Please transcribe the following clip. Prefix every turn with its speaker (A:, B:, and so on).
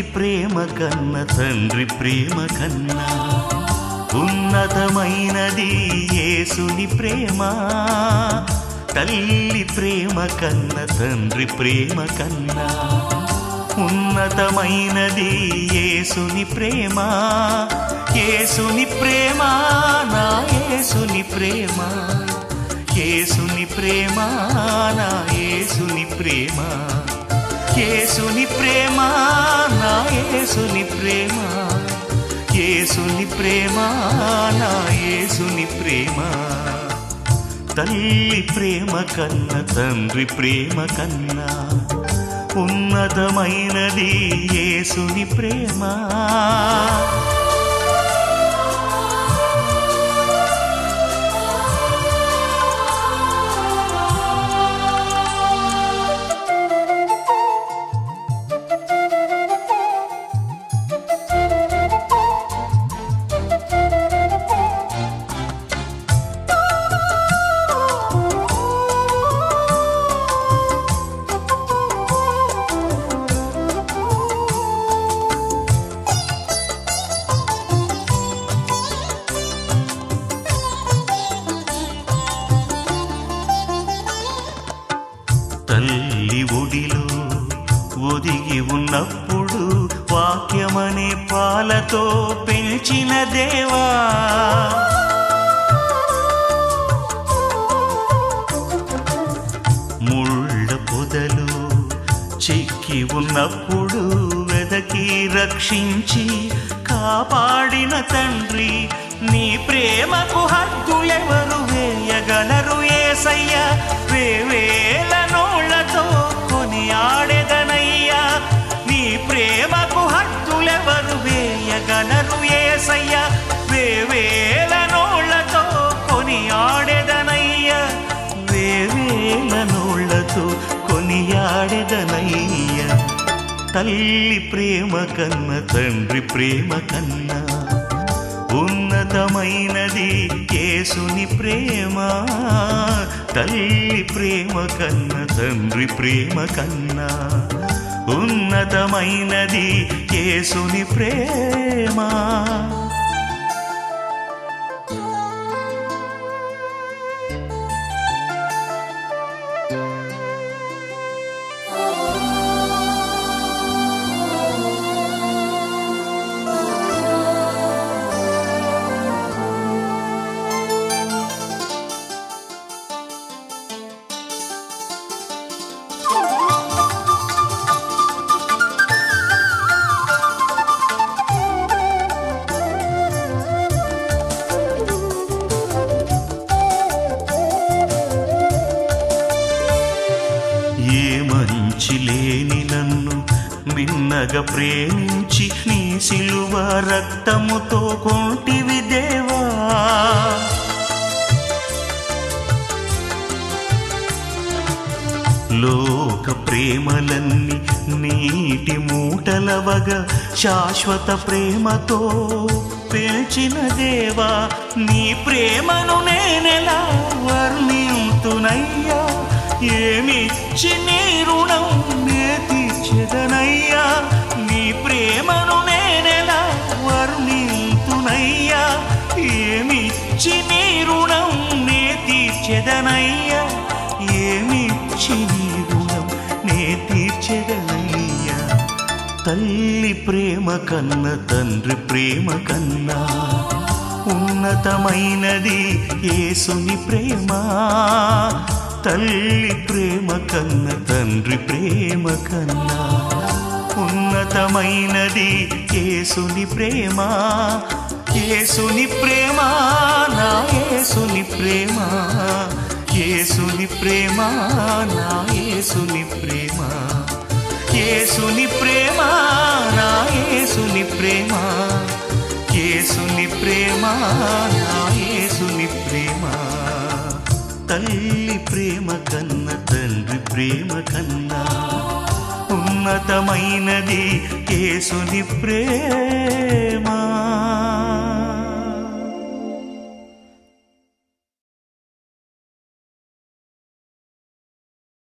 A: తల్లి ప్రేమ కన్న తండ్రి ప్రేమ కన్నా ఉన్నతమైనది యేసుని ప్రేమ తల్లి ప్రేమ కన్న తండ్రి ప్రేమ కన్నా ఉన్నతమైనది యేసుని ప్రేమ యేసుని ప్రేమ నా యేసుని ప్రేమ యేసుని ప్రేమ నా యేసుని ప్రేమ యేసుని ప్రేమ నా యేసుని ప్రేమ యేసుని ప్రేమ నా యేసుని ప్రేమ తల్లి ప్రేమ కన్న తండ్రి ప్రేమ కన్నా ఉన్నతమైనది యేసుని ప్రేమ తల్లి ఒడిలో ఒదిగి ఉన్నప్పుడు వాక్యమనే పాలతో పెంచిన దేవా ముళ్ళ పొదలు చిక్కి ఉన్నప్పుడు వెదకి రక్షించి కాపాడిన తండ్రి నీ ప్రేమకు హద్దులెవరు వేయగలరు ఏసయ్య వేవేల నోళ్లతో కొని ఆడెదనయ్యా నీ ప్రేమకు హద్దులెవరు వేయగలరు ఏసయ్య వేవేల నోళ్లతో కొని ఆడెదనయ్యా వేవేల నోళ్లతో కొనియాడెదనయ్య తల్లి ప్రేమ కన్న తండ్రి ప్రేమ కన్నా ఉన్నతమైనది యేసుని ప్రేమ తల్లి ప్రేమ కన్న తండ్రి ప్రేమ కన్నా ఉన్నతమైనది యేసుని ప్రేమ ఏ మంచి లేని నన్ను మిన్నగా ప్రేమించి నీ సిలువ రక్తముతో కొంటివి దేవా లోక ప్రేమలన్నీ నీటి మూటలవగా శాశ్వత ప్రేమతో పెంచిన దేవా నీ ప్రేమను నేనెలా వర్ణింతునయ్యా ఏమిచ్చి నీ రుణం నే తీర్చెదనయ్యా నీ ప్రేమను నేనెలా వర్ణింతునయ్యా ఏమిచ్చి నీ రుణం నే తీర్చెదనయ్యా ఏమిచ్చి నీ రుణం నే తీర్చెదనయ్యా తల్లి ప్రేమ కన్న తండ్రి ప్రేమ కన్నా ఉన్నతమైనది యేసుని ప్రేమ తల్లి ప్రేమ కన్న తండ్రి ప్రేమ కన్నా ఉన్నతమైనది యేసుని ప్రేమ యేసుని ప్రేమ నా యేసుని ప్రేమ యేసుని ప్రేమ నా యేసుని ప్రేమ యేసుని ప్రేమ నా యేసుని ప్రేమ యేసుని ప్రేమ నా యేసుని ప్రేమ తల్లి ప్రేమ కన్న తండ్రి ప్రేమ కన్నా ఉన్నతమైనది యేసుని ప్రేమ